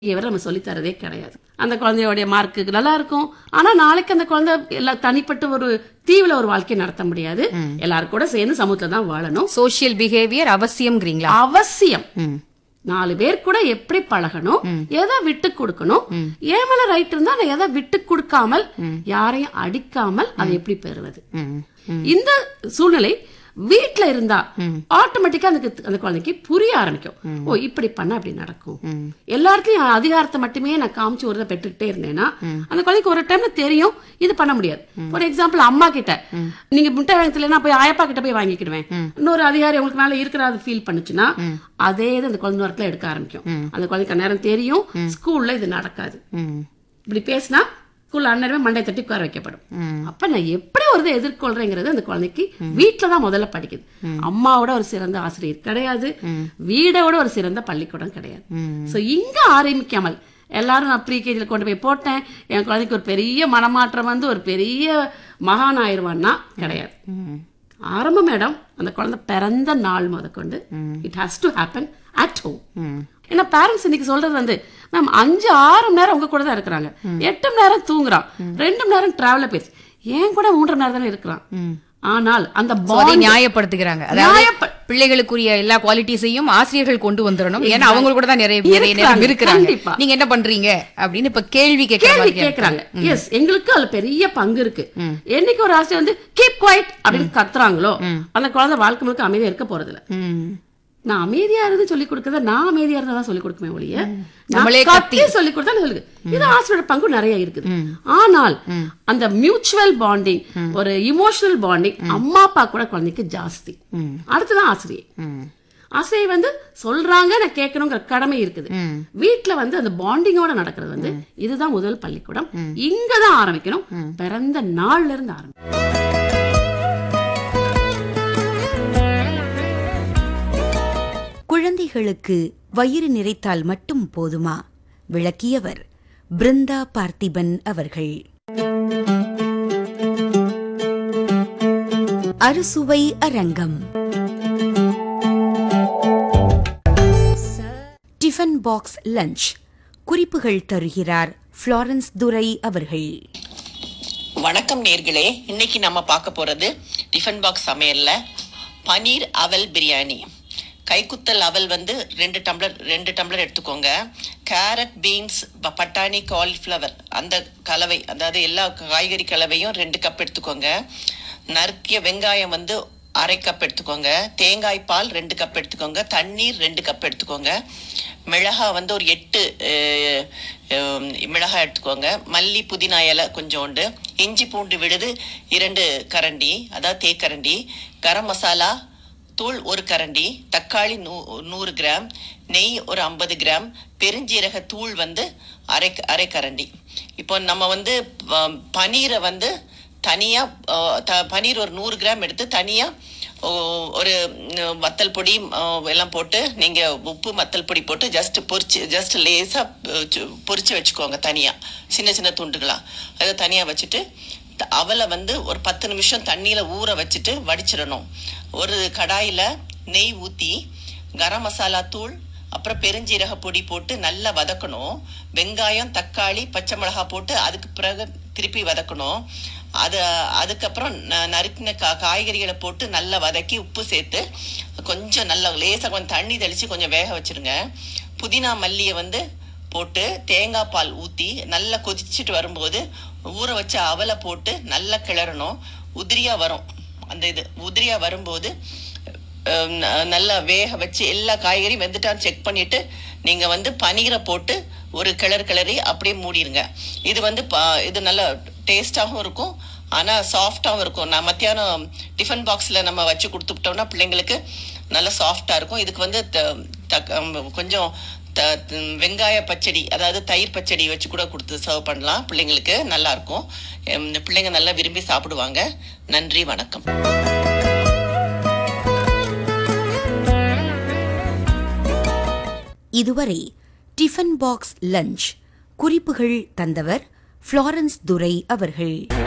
இவரை நம்ம சொல்லித் தரதே கிடையாது அந்த குழந்தையோடைய மார்க்கு நல்லா இருக்கும் ஆனா நாளைக்கு அந்த குழந்தை எல்லா தனிப்பட்ட ஒரு தீவுல ஒரு வாழ்க்கை நடத்த முடியாது எல்லாரும் கூட சேர்ந்து சமூகத்துல தான் வாழணும் சோஷியல் பிஹேவியர் அவசியம்ங்கிறீங்களா அவசியம் ம். நாலு பேர் கூட எப்படி பழகணும் எதை விட்டு கொடுக்கணும் ஏன் மேல ரைட் இருந்தா நான் எதை விட்டு கொடுக்காமல் யாரையும் அடிக்காமல் அதை எப்படி பெறுவது ம். இந்த சூழ்நிலை வீட்ல இருந்தா ஆட்டோமேட்டிக்கா அந்த அந்த குழந்தைக்கு புரிய ஆரம்பிக்கும் ஓ இப்படி பண்ணா அப்படி நடக்கும் எல்லாருக்கும் அதிகாரத்தை மட்டுமே நான் காமிச்சு ஒரு இதை பெற்றுக்கிட்டே இருந்தேன்னா அந்த குழந்தைக்கு ஒரு டைம்ல தெரியும் இது பண்ண முடியாது ஃபார் எக்ஸாம்பிள் அம்மா கிட்ட நீங்க முட்டை வாங்கத்துல நான் போய் ஆயப்பா கிட்ட போய் வாங்கிக்கிடுவேன் இன்னொரு அதிகாரி உங்களுக்கு மேல இருக்கிற அது ஃபீல் பண்ணுச்சுன்னா அதே இது அந்த குழந்தை நேரத்துல எடுக்க ஆரம்பிக்கும் அந்த குழந்தைக்கு நேரம் தெரியும் ஸ்கூல்ல இது நடக்காது ம். இப்படி பேசினா ஸ்கூல்ல அண்ணனமே மண்டை தட்டி உட்கார வைக்கப்படும் அப்ப நான் எப்படி ஒரு இதை எதிர்கொள்றேங்கிறது அந்த குழந்தைக்கு வீட்டுல தான் முதல்ல படிக்குது அம்மாவோட ஒரு சிறந்த ஆசிரியர் கிடையாது வீடோட ஒரு சிறந்த பள்ளிக்கூடம் கிடையாது சோ இங்க ஆரம்பிக்காமல் எல்லாரும் நான் ப்ரீகேஜியில் கொண்டு போய் போட்டேன் என் குழந்தைக்கு ஒரு பெரிய மனமாற்றம் வந்து ஒரு பெரிய மகான் ஆயிருவான்னா கிடையாது ஆரம்பம் மேடம் அந்த குழந்தை பிறந்த நாள் முதற்கொண்டு it has to happen at home ஏன்னா பேரண்ட்ஸ் இன்னைக்கு சொல்றது வந்து மேம் அஞ்சு ஆறு மணி நேரம் உங்க கூட தான் இருக்கிறாங்க எட்டு மணி நேரம் தூங்குறான் ரெண்டு மணி நேரம் டிராவல பேசி ஏன் கூட மூன்றரை மணி நேரம் தானே இருக்கிறான் ஆனால் அந்த So, அதை bond- நியாயப்படுத்துகிறாங்க அதாவது நியாயப்ப- பிள்ளைகளுக்குரிய எல்லா குவாலிட்டிஸையும் ஆசிரியர்கள் கொண்டு வந்துடணும் ஏன்னா அவங்க கூட தான் நிறைய நிறைய நேரம் இருக்கிறாங்க, இருக்கிறாங்க கண்டிப்பா. நீங்க என்ன பண்றீங்க அப்படின்னு இப்ப கேள்வி கேட்கிற கேள்வி மாதிரி கேக்குறாங்க எஸ் எங்களுக்கு அதுல பெரிய பங்கு இருக்கு என்னைக்கு ஒரு ஆசிரியர் வந்து கீப் குவைட் அப்படின்னு கத்துறாங்களோ அந்த குழந்தை வாழ்க்கை முழுக்க அமைதியா இருக்க போறது இல்ல ம். நான் அமைதியா இருந்து சொல்லி கொடுக்கறத நான் அமைதியா இருந்தா தான் சொல்லி கொடுக்குமே ஒழிய நான் நம்மளே கத்தி சொல்லி கொடுத்தா நான் சொல்லி இது ஆசிரியரோட பங்கு நிறைய இருக்குது ஆனால் அந்த மியூச்சுவல் பாண்டிங் ஒரு இமோஷனல் பாண்டிங் அம்மா அப்பா கூட குழந்தைக்கு ஜாஸ்தி அடுத்துதான் ஆசிரியர் ம். ஆசிரியர் வந்து சொல்றாங்க நான் கேட்கணுங்கிற கடமை இருக்குது வீட்ல வந்து அந்த பாண்டிங்கோட நடக்கிறது வந்து இதுதான் முதல் பள்ளிக்கூடம் இங்கதான் ஆரம்பிக்கணும் பிறந்த நாள்ல இருந்து ஆரம்பிக்கணும் குழந்தைகளுக்கு வயிறு நிறைத்தால் மட்டும் போதுமா விளக்கியவர் பிருந்தா பார்த்திபன் அவர்கள் அறுசுவை அரங்கம் டிஃபன் பாக்ஸ் லஞ்ச் குறிப்புகள் தருகிறார் ஃப்ளாரன்ஸ் துரை அவர்கள் வணக்கம் நேர்களே இன்னைக்கு நம்ம பார்க்க போறது டிஃபன் பாக்ஸ் சமையல்ல பனீர் அவல் பிரியாணி கைக்குத்தல் அவல் வந்து ரெண்டு டம்ளர் ரெண்டு டம்ளர் எடுத்துக்கோங்க கேரட் பீன்ஸ் பட்டாணி காலிஃப்ளவர் அந்த கலவை அதாவது எல்லா காய்கறி கலவையும் ரெண்டு கப் எடுத்துக்கோங்க நறுக்கிய வெங்காயம் வந்து அரை கப் எடுத்துக்கோங்க தேங்காய் பால் ரெண்டு கப் எடுத்துக்கோங்க தண்ணீர் ரெண்டு கப் எடுத்துக்கோங்க மிளகாய் வந்து ஒரு எட்டு அஹ், அஹ், மிளகாய் எடுத்துக்கோங்க மல்லி புதினா இலை கொஞ்சோண்டு இஞ்சி பூண்டு விழுது இரண்டு கரண்டி அதாவது தேக்கரண்டி கரம் மசாலா தூள் ஒரு கரண்டி தக்காளி நூ நூறு கிராம் நெய் ஒரு ஐம்பது கிராம் பெருஞ்சீரக தூள் வந்து அரை அரை கரண்டி இப்போ நம்ம வந்து ப- பனீரை வந்து தனியா அஹ், த- பனீர் ஒரு நூறு கிராம் எடுத்து தனியா ஓ, ஒரு ம், வத்தல் பொடி அஹ், எல்லாம் போட்டு நீங்க உப்பு மத்தல் பொடி போட்டு ஜஸ்ட் பொரிச்சு ஜஸ்ட் லேசா அஹ், சு- பொரிச்சு வச்சுக்கோங்க தனியா சின்ன சின்ன துண்டுகளா அதை தனியா வச்சுட்டு த- அவலை வந்து ஒரு பத்து நிமிஷம் தண்ணியில ஊற வச்சுட்டு வடிச்சிடணும் ஒரு கடாயில நெய் ஊத்தி கரம் மசாலா தூள் அப்புறம் பெருஞ்சீரக பொடி போட்டு நல்லா வதக்கணும் வெங்காயம் தக்காளி பச்சை மிளகாய் போட்டு அதுக்கு பிறகு திருப்பி வதக்கணும் அது அதுக்கப்புறம் ந- நறுக்கின கா காய்கறிகளை போட்டு நல்லா வதக்கி உப்பு சேர்த்து கொஞ்சம் நல்லா லேசாக கொஞ்சம் தண்ணி தெளித்து கொஞ்சம் வேக வச்சிருங்க புதினா மல்லியை வந்து போட்டு தேங்காய் பால் ஊற்றி நல்லா கொதிச்சுட்டு வரும்போது ஊற வச்ச அவலை போட்டு நல்லா கிளறணும் உதிரியா வரும் அந்த இது உதிரியா வரும்போது அஹ், ந- நல்லா வேக வச்சு எல்லா காய்கறியும் வெந்துட்டான்னு செக் பண்ணிட்டு நீங்க வந்து பனீரை போட்டு ஒரு கிளறு கிளறி அப்படியே மூடிடுங்க இது வந்து ப- இது நல்ல டேஸ்டாகவும் இருக்கும் ஆனா சாஃப்டாகவும் இருக்கும் நான் மத்தியானம் டிஃபன் பாக்ஸ்ல நம்ம வச்சு கொடுத்துட்டோம்னா பிள்ளைங்களுக்கு நல்லா சாஃப்டா இருக்கும் இதுக்கு வந்து த- தக்க- உம், கொஞ்சம் த- ம், வெங்காய பச்சடி அதாவது தயிர் பச்சடி வச்சு கூட கொடுத்து சர்வ் பண்ணலாம் பிள்ளைங்களுக்கு நல்லா இருக்கும் உம், பிள்ளைங்க நல்லா விரும்பி சாப்பிடுவாங்க நன்றி வணக்கம் இதுவரை டிஃபன் பாக்ஸ் லஞ்ச் குறிப்புகள் தந்தவர் ஃப்ளாரன்ஸ் துரை அவர்கள்